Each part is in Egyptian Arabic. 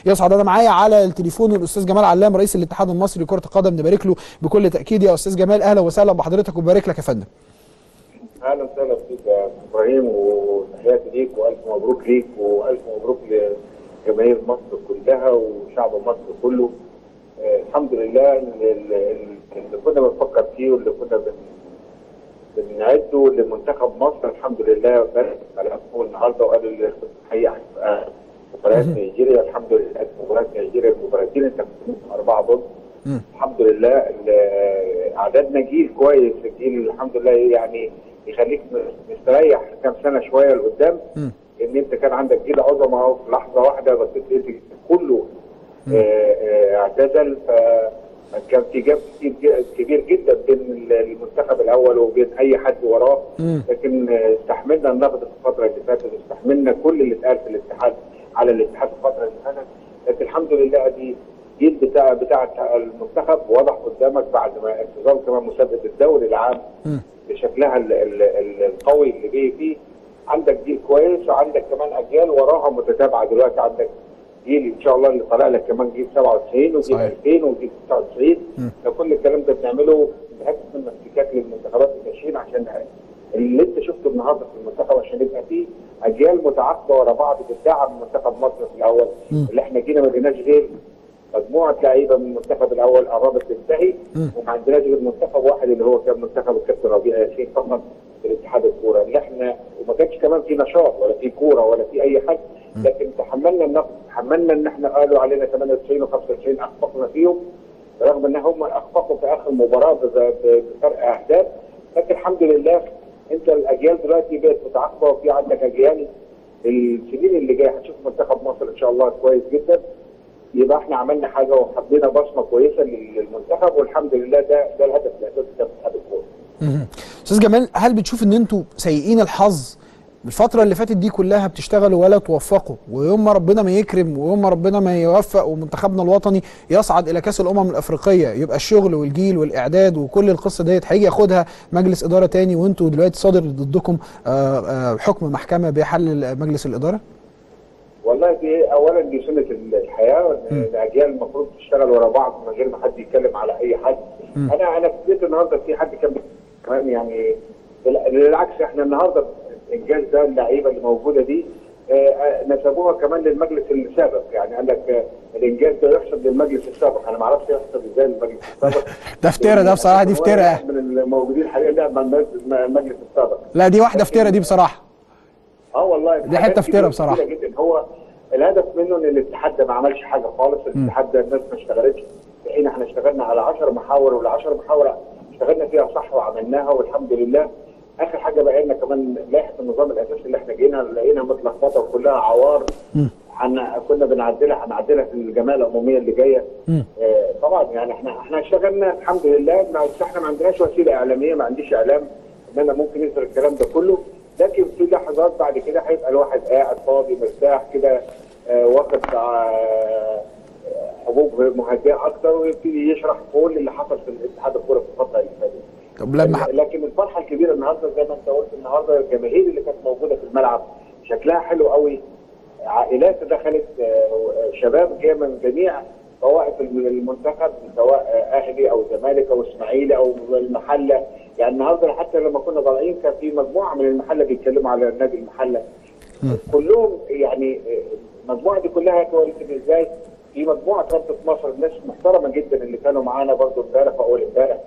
يسعد انا معايا على التليفون الاستاذ جمال علام رئيس الاتحاد المصري لكره القدم نبارك له بكل تاكيد يا استاذ جمال اهلا وسهلا بحضرتك وبارك لك يا فندم اهلا وسهلا فيك يا ابراهيم وتحياتي ليك والف مبروك ليك والف مبروك لجماهير مصر كلها وشعب مصر كله آه الحمد لله اللي كنا بنفكر فيه واللي كنا بن بنعده لمنتخب مصر الحمد لله بارك على النهارده وقال الحقيقه هتبقى مباريات نيجيريا الحمد لله مباريات نيجيريا المباراتين انت بتكسب اربعه بونت الحمد لله اعدادنا جيل كويس الجيل الحمد لله يعني يخليك مستريح كام سنه شويه لقدام ان انت كان عندك جيل عظمه اهو في لحظه واحده بس كله اعتزل فكان في جاب كتير كبير جدا بين المنتخب الاول وبين اي حد وراه لكن استحملنا النقد في الفتره اللي فاتت استحملنا كل اللي اتقال في الاتحاد على الاتحاد في الفتره اللي فاتت لكن الحمد لله دي جيل بتاع بتاع المنتخب واضح قدامك بعد ما انتظام كمان مسابقه الدوري العام بشكلها ال ال ال القوي اللي جاي فيه عندك جيل كويس وعندك كمان اجيال وراها متتابعه دلوقتي عندك جيل ان شاء الله اللي طالع لك كمان جيل 97 وجيل 2000 وجيل 99 فكل الكلام ده بنعمله بنهدف من احتكاك للمنتخبات الناشئين عشان اللي انت شفته النهارده في المنتخب عشان يبقى فيه اجيال متعاقبه ورا بعض بتدعم منتخب مصر في الاول اللي احنا جينا ما لقيناش غير مجموعه لعيبه من المنتخب الاول قربت تنتهي وما عندناش غير منتخب واحد اللي هو كان منتخب الكابتن ربيع ياسين فقط في الاتحاد الكوره اللي احنا وما كانش كمان في نشاط ولا في كوره ولا في اي حاجه لكن تحملنا النقد تحملنا ان احنا قالوا علينا 98 و95 اخفقنا فيهم رغم ان هم اخفقوا في اخر مباراه بفرق اهداف لكن الحمد لله انت الاجيال دلوقتي بقت متعاقبه وفي عندك اجيال السنين اللي جايه هتشوف منتخب مصر ان شاء الله كويس جدا يبقى احنا عملنا حاجه وحطينا بصمه كويسه للمنتخب والحمد لله ده ده الهدف الاساسي بتاع اتحاد الكوره. استاذ جمال هل بتشوف ان انتوا سيئين الحظ الفترة اللي فاتت دي كلها بتشتغلوا ولا توفقوا ويوم ما ربنا ما يكرم ويوم ما ربنا ما يوفق ومنتخبنا الوطني يصعد الى كاس الامم الافريقيه يبقى الشغل والجيل والاعداد وكل القصه ديت هيجي ياخدها مجلس اداره تاني وانتوا دلوقتي صادر ضدكم حكم محكمه بحل مجلس الاداره؟ والله دي اولا دي سنه الحياه الاجيال المفروض تشتغل ورا بعض من غير ما حد يتكلم على اي حد م. انا انا في النهارده في حد كان كمان يعني بالعكس احنا النهارده الانجاز ده اللعيبه اللي موجوده دي آه نسبوها كمان للمجلس السابق يعني قال لك آه الانجاز ده يحسب للمجلس السابق انا ما اعرفش يحسب ازاي للمجلس السابق ده افترا ده بصراحه دي افترا من الموجودين حاليا لعب مع المجلس السابق لا دي واحده افترا دي بصراحه اه والله دي حته افترا بصراحه جدا هو الهدف منه ان الاتحاد ده ما عملش حاجه خالص الاتحاد ده الناس ما اشتغلتش في حين احنا اشتغلنا على 10 محاور وال 10 محاور اشتغلنا فيها صح وعملناها والحمد لله اخر حاجه بقى لنا كمان لائحه النظام الاساسي اللي احنا جينا لقينا متلخبطه وكلها عوار حن كنا بنعدلها هنعدلها في الجمعيه العموميه اللي جايه آه طبعا يعني احنا احنا اشتغلنا الحمد لله بس احنا ما عندناش وسيله اعلاميه ما عنديش اعلام ان انا ممكن يظهر الكلام ده كله لكن في لحظات بعد كده هيبقى الواحد قاعد فاضي مرتاح كده آه واخد آه حبوب مهدئه اكتر ويبتدي يشرح كل اللي حصل في الاتحاد الكوره في الفتره اللي فاتت. طب لما لكن الفرحه الكبيره النهارده زي ما انت قلت النهارده الجماهير اللي كانت موجوده في الملعب شكلها حلو قوي عائلات دخلت شباب جايه من جميع طوائف المنتخب سواء اهلي او زمالك او اسماعيلي او المحله يعني النهارده حتى لما كنا طالعين كان في مجموعه من المحله بيتكلموا على نادي المحله كلهم يعني المجموعه دي كلها كويسه ازاي في مجموعه رابطه مصر ناس محترمه جدا اللي كانوا معانا برضه امبارح واول امبارح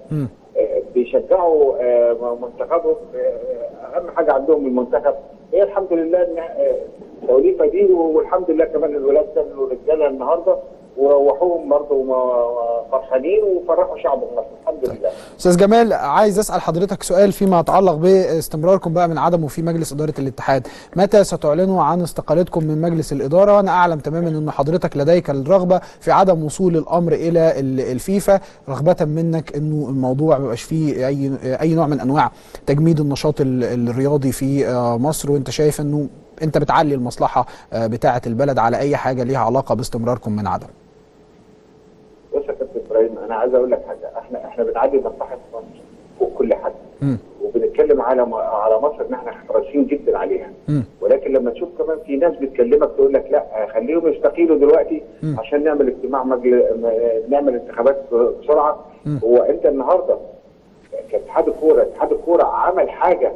بيشجعوا منتخبهم اهم حاجه عندهم المنتخب هي الحمد لله ان التوليفه دي والحمد لله كمان الولاد كانوا رجاله النهارده وروحوهم برضه فرحانين وفرحوا شعب مصر الحمد لله. استاذ جمال عايز اسال حضرتك سؤال فيما يتعلق باستمراركم بقى من عدمه في مجلس اداره الاتحاد، متى ستعلنوا عن استقالتكم من مجلس الاداره؟ وانا اعلم تماما ان حضرتك لديك الرغبه في عدم وصول الامر الى الفيفا رغبه منك انه الموضوع ما يبقاش فيه اي اي نوع من انواع تجميد النشاط الرياضي في مصر وانت شايف انه انت بتعلي المصلحه بتاعه البلد على اي حاجه ليها علاقه باستمراركم من عدم. بص يا كابتن ابراهيم انا عايز اقول لك حاجه احنا احنا بنعلي مصلحه مصر فوق كل حد وبنت بنتكلم على م- على مصر ان احنا حريصين جدا عليها مم. ولكن لما تشوف كمان في ناس بتكلمك تقول لك لا خليهم يستقيلوا دلوقتي مم. عشان نعمل اجتماع مجل... م- نعمل انتخابات بسرعه مم. هو انت النهارده كاتحاد الكوره اتحاد الكوره عمل حاجه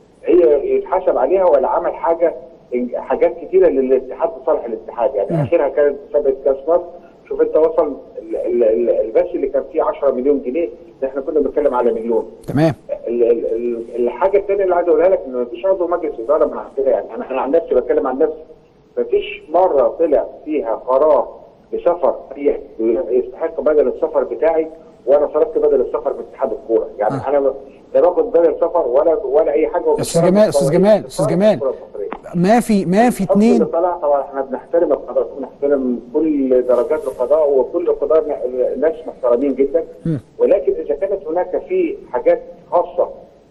هي يتحاسب عليها ولا عمل حاجه حاجات كتيره للاتحاد لصالح الاتحاد يعني مم. اخرها كانت مسابقه كاس مصر شوف انت وصل ال- ال- ال- البث اللي كان فيه 10 مليون جنيه ده احنا كنا بنتكلم على مليون تمام ال- ال- ال- الحاجه الثانيه اللي عايز اقولها لك ان مفيش عضو مجلس اداره من عندنا يعني انا انا عن نفسي بتكلم عن نفسي مفيش مره طلع فيها قرار بسفر فيه يستحق بدل السفر بتاعي وانا صرفت بدل السفر من اتحاد الكوره يعني آه. انا لا باخد بدل سفر ولا ولا اي حاجه أستاذ جمال، أستاذ جمال، أستاذ جمال. ما في ما في الحكم اللي اتنين طلع طبعا احنا بنحترم القضاء بنحترم كل درجات القضاء وكل القضاء ن- ناس محترمين جدا مم. ولكن اذا كانت هناك في حاجات خاصه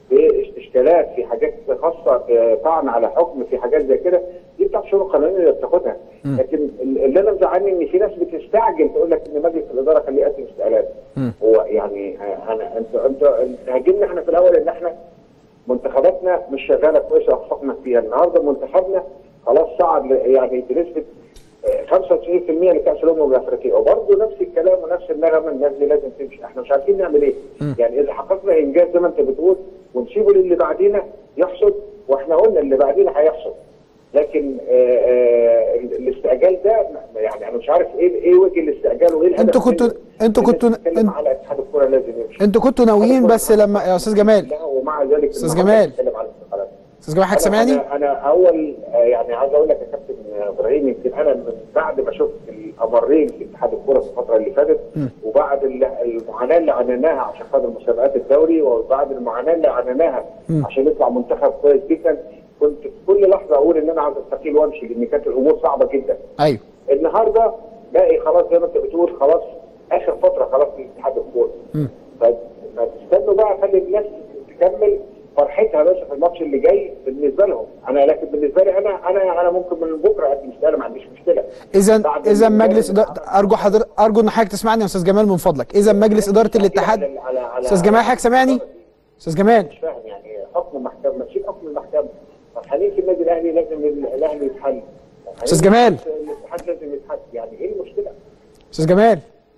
باشكالات في حاجات خاصه طعن على حكم في حاجات زي كده دي بتاعت الشؤون القانونيه اللي بتاخدها مم. لكن اللي انا مزعلني ان في ناس بتستعجل تقول لك ان مجلس الاداره خليه يقدم استقالات مم. هو يعني انا انت انت انت هاجمنا احنا في الاول ان احنا منتخباتنا مش شغاله كويس وفقنا فيها النهارده منتخبنا خلاص صعد ل- يعني بنسبه آه، 95% لكاس الامم الافريقيه وبرضه نفس الكلام ونفس النغمه الناس دي لازم تمشي احنا مش عارفين نعمل ايه مم. يعني اذا حققنا انجاز زي ما انت بتقول ونسيبه للي بعدينا يحصد واحنا قلنا اللي بعدينا هيحصد لكن آه، آه، الاستعجال ده يعني انا مش عارف ايه ايه وجه الاستعجال وايه الهدف انتوا كنتوا- منه. انتوا الناس كنتوا- بتتكلم انت- على اتحاد الكوره لازم يمشي انتوا كنتوا ناويين بس لما يا استاذ جمال لا ومع ذلك أستاذ النهاردة جمال. بنتكلم على الاستقالات. استاذ جمال حضرتك أنا- سامعني انا انا اول آه، يعني عايز اقول لك يا كابتن ابراهيم يمكن انا من بعد ما شفت الامرين في اتحاد الكوره في الفتره اللي فاتت مم. وبعد ال- المعاناه اللي عانيناها عشان خاطر مسابقات الدوري وبعد المعاناه اللي عانيناها مم. عشان يطلع منتخب كويس جدا كنت في كل لحظه اقول ان انا عاوز استقيل وامشي لان كانت الامور صعبه جدا ايوه النهارده باقي خلاص زي ما انت بتقول خلاص اخر فتره خلاص في اتحاد الكوره مم. فتستنوا بقى خلي الناس تكمل فرحتها بس في الماتش اللي جاي بالنسبه لهم انا لكن بالنسبه لي انا انا انا ممكن من بكره اقدم استقاله ما عنديش مشكله اذا بعد اذا ال- مجلس إدارة ارجو حضرتك ارجو ان حضرتك تسمعني يا استاذ جمال من فضلك اذا مجلس اداره الاتحاد على- على- على- استاذ جمال حضرتك سامعني استاذ جمال مش فاهم يعني حكم المحكمه ماشيين حكم المحكمه فرحانين في النادي الاهلي لازم الاهلي يتحل أستاذ جمال. الاتحاد لازم يتحل يعني ايه المشكله؟ استاذ جمال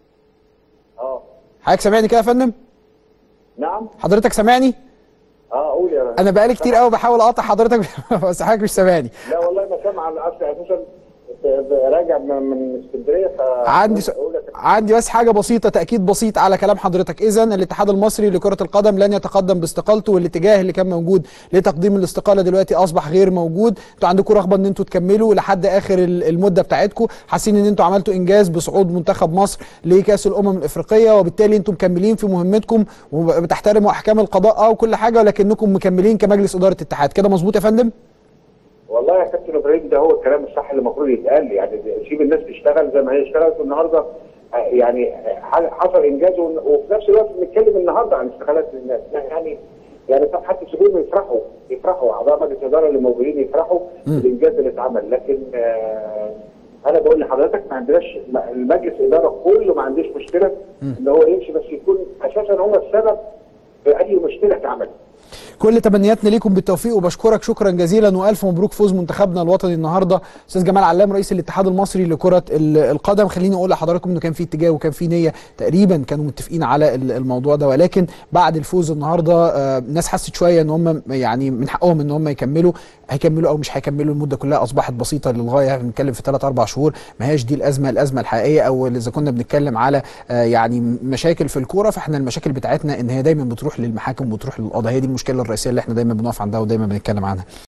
اه حضرتك سامعني كده يا فندم نعم حضرتك سامعني اه قول يا رب. انا بقالي كتير قوي بحاول اقاطع حضرتك بس حضرتك مش سامعني لا والله ما سامع على اصل اساسا راجع من من اسكندريه ف عندي س... أقول لك عندي بس حاجه بسيطه تاكيد بسيط على كلام حضرتك اذا الاتحاد المصري لكره القدم لن يتقدم باستقالته والاتجاه اللي كان موجود لتقديم الاستقاله دلوقتي اصبح غير موجود انتوا عندكم رغبه ان انتوا تكملوا لحد اخر ال- المده بتاعتكم حاسين ان انتوا عملتوا انجاز بصعود منتخب مصر لكاس الامم الافريقيه وبالتالي انتم مكملين في مهمتكم وبتحترموا احكام القضاء اه وكل حاجه ولكنكم مكملين كمجلس اداره اتحاد كده مظبوط يا فندم والله يا كابتن ابراهيم ده هو الكلام الصح اللي المفروض يتقال يعني سيب الناس تشتغل زي ما هي اشتغلت النهارده آه، يعني آه، حصل انجاز ون- وفي نفس الوقت بنتكلم النهارده عن استقالات الناس يعني يعني طب حتى سيبوهم يفرحوا يفرحوا اعضاء مجلس الاداره اللي موجودين يفرحوا مم. بالانجاز اللي اتعمل لكن آه، انا بقول لحضرتك ما عندناش ما- المجلس الاداره كله ما عندوش مشكله ان هو يمشي بس يكون اساسا هم السبب في اي مشكله اتعملت كل تمنياتنا ليكم بالتوفيق وبشكرك شكرا جزيلا والف مبروك فوز منتخبنا الوطني النهارده استاذ جمال علام رئيس الاتحاد المصري لكره ال- القدم خليني اقول لحضراتكم انه كان في اتجاه وكان في نيه تقريبا كانوا متفقين على ال- الموضوع ده ولكن بعد الفوز النهارده آه، الناس حست شويه ان هم يعني من حقهم ان هم يكملوا هيكملوا او مش هيكملوا المده كلها اصبحت بسيطه للغايه بنتكلم في 3 4 شهور ما هياش دي الازمه الازمه الحقيقيه او اذا كنا بنتكلم على آه، يعني مشاكل في الكوره فاحنا المشاكل بتاعتنا ان هي دايما بتروح للمحاكم وبتروح للقضاء هي دي المشكله الرئيسيه اللي احنا دايما بنقف عندها ودايما بنتكلم عنها